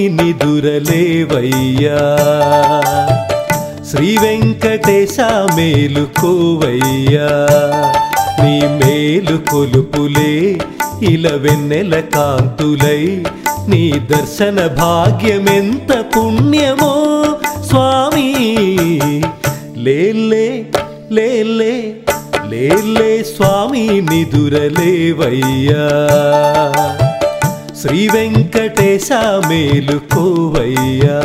నిదురలేవయ్యా శ్రీ వెంకటేశ మేలుకోవయ్యా నీ మేలు కొలుపులే ఇల వెన్నెల కాంతులై నీ దర్శన భాగ్యమెంత పుణ్యమో స్వామి లేలే లేలే లేలే స్వామి నిదురలేవయ్యా శ్రీ వెంకటేశ మేలుకోవయ్యా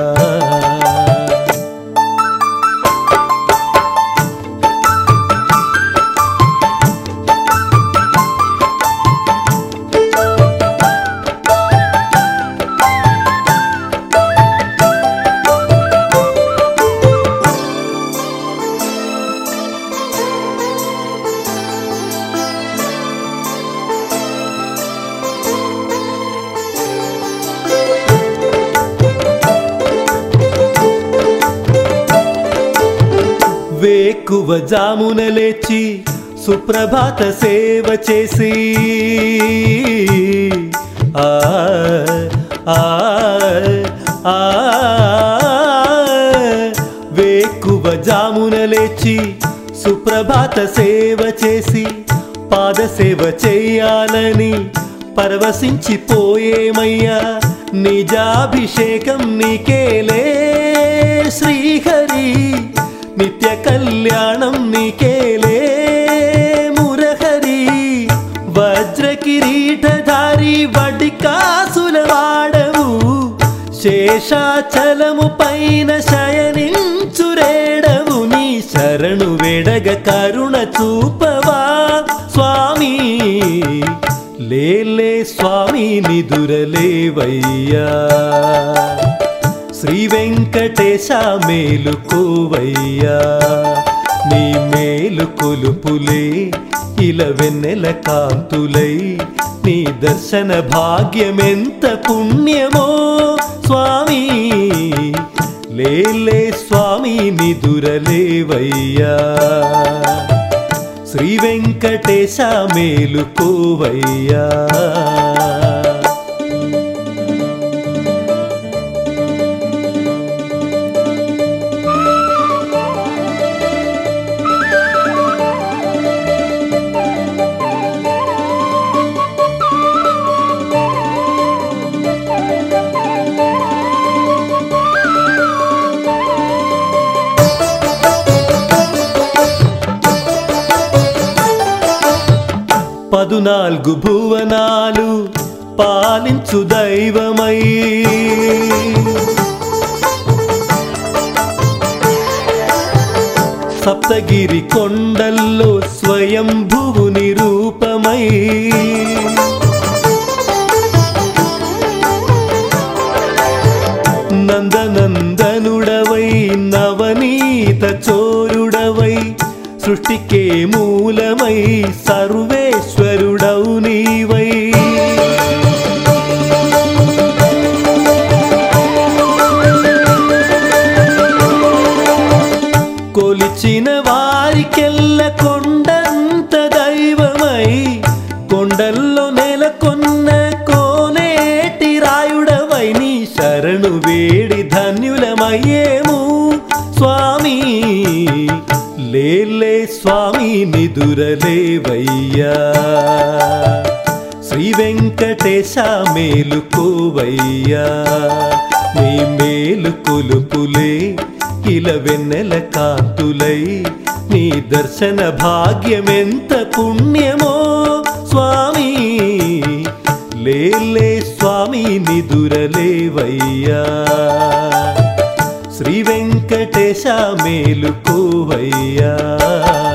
వేకువ జామున లేచి సుప్రభాత సేవ చేసి ఆ ఆ ఆ వేకువ జామున లేచి సుప్రభాత సేవ చేసి పాద సేవ చేయాలని పరవశించిపోయేమయ్యా నిజాభిషేకం నీకేలే శ్రీహరి నిత్య కళ్యాణం నీకేలే మురహరి వజ్ర కిరీటధారి వడ్డి కాసుల వాడవు శేషాచలము పైన శయనించురేడవు నీ శరణు వేడగ కరుణ చూపవా స్వామి లేలే స్వామి నిదురలేవయ్యా శ్రీ వెంకటేశ మేలుకోవయ్యా నీ మేలు కొలుపులే ఇల వెన్నెల కాంతులై నీ దర్శన భాగ్యమెంత పుణ్యమో స్వామి లేలే స్వామి నిదురలేవయ్యా శ్రీ వెంకటేశ మేలుకోవయ్యా పదునాలుగు భువనాలు పాలించు దైవమై సప్తగిరి కొండల్లో స్వయంభువు నిరూపమై నందనందనుడవై నవనీత చోరుడవై సృష్టికే మూలమై సర్వేశ్వరుడవు నీవై కొలిచిన వారికెల్ల కొండంత దైవమై కొండల్లో నెలకొన్న కోనేటి రాయుడవై నీ శరణు వేడి ధన్యులమయ్యేము స్వామి లేలే స్వామి నిదురలేవయ్యా శ్రీ వెంకటేశ మేలుకోవయ్యా నీ మేలు కొలుపులే ఇల వెన్నెల కాంతులై నీ దర్శన భాగ్యమెంత పుణ్యమో స్వామి లేలే స్వామి నిదురలేవయ్యా శ్రీ వెంకటేశ మేలుకోవయ్యా